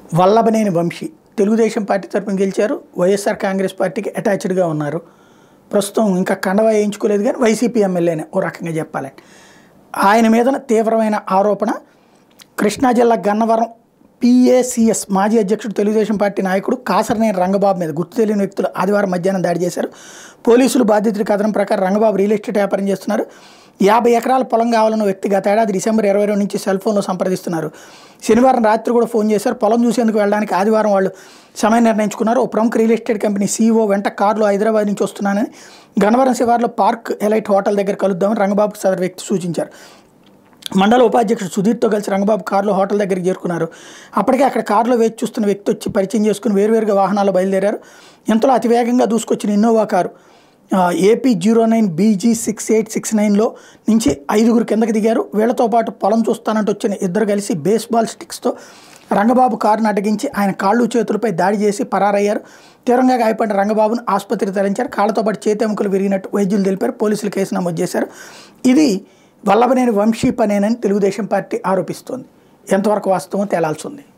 Vallabhaneni Vamsi Telugu Desam party తరపున గెలిచారు వైఎస్ఆర్ కాంగ్రెస్ పార్టీకి అటాచ్డ్గా ఉన్నారు ప్రస్తుతం ఇంకా కండవ వేయించుకోలేదు కానీ వైసీపీ ఎమ్మెల్యేనే ఓ రకంగా చెప్పాలంటే ఆయన మీద తీవ్రమైన ఆరోపణ కృష్ణా జిల్లా గన్నవరం పిఏసిఎస్ మాజీ అధ్యక్షుడు తెలుగుదేశం పార్టీ నాయకుడు కాసరనేని రంగబాబు మీద గుర్తు తెలియని వ్యక్తులు ఆదివారం మధ్యాహ్నం దాడి చేశారు పోలీసులు బాధితుడి కథనం ప్రకారం రంగబాబు రియల్ ఎస్టేట్ వ్యాపారం చేస్తున్నారు యాభై ఎకరాల పొలం కావాలన్న వ్యక్తి గత ఏడాది డిసెంబర్ ఇరవై రెండు నుంచి సెల్ ఫోన్లో సంప్రదిస్తున్నారు శనివారం రాత్రి కూడా ఫోన్ చేశారు పొలం చూసేందుకు వెళ్ళడానికి ఆదివారం వాళ్ళు సమయం నిర్ణయించుకున్నారు ఓ ప్రముఖ రియల్ ఎస్టేట్ కంపెనీ సీఈఓ వెంట కారులో హైదరాబాద్ నుంచి వస్తున్నానని గన్నవరం శివార్లో పార్క్ ఎలైట్ హోటల్ దగ్గర కలుద్దామని రంగబాబుకు సదరు వ్యక్తి సూచించారు మండల ఉపాధ్యక్షుడు సుధీర్తో కలిసి రంగబాబు కారులో హోటల్ దగ్గరికి చేరుకున్నారు అప్పటికే అక్కడ కారులో వేచి చూస్తున్న వ్యక్తి వచ్చి పరిచయం చేసుకుని వేరువేరుగా వాహనాలు బయలుదేరారు ఇంతలో అతివేగంగా దూసుకొచ్చిన ఇన్నోవా కారు ఆ, AP zero nine BG six eight six నైన్లో నుంచి ఐదుగురు కిందకి దిగారు వీళ్ళతో పాటు పొలం చూస్తానంటూ వచ్చిన ఇద్దరు కలిసి బేస్బాల్ స్టిక్స్తో రంగబాబు కారును అడ్డగించి ఆయన కాళ్ళు చేతులపై దాడి చేసి పరారయ్యారు తీవ్రంగా గాయపడిన రంగబాబును ఆసుపత్రికి తరలించారు కాళ్ళతో పాటు చేతి ఎముకలు విరిగినట్టు వైద్యులు తెలిపారు పోలీసులు కేసు నమోదు చేశారు ఇది వల్లభనేని వంశీ పనేనని తెలుగుదేశం పార్టీ ఆరోపిస్తోంది ఎంతవరకు వాస్తవం తేలాల్సి ఉంది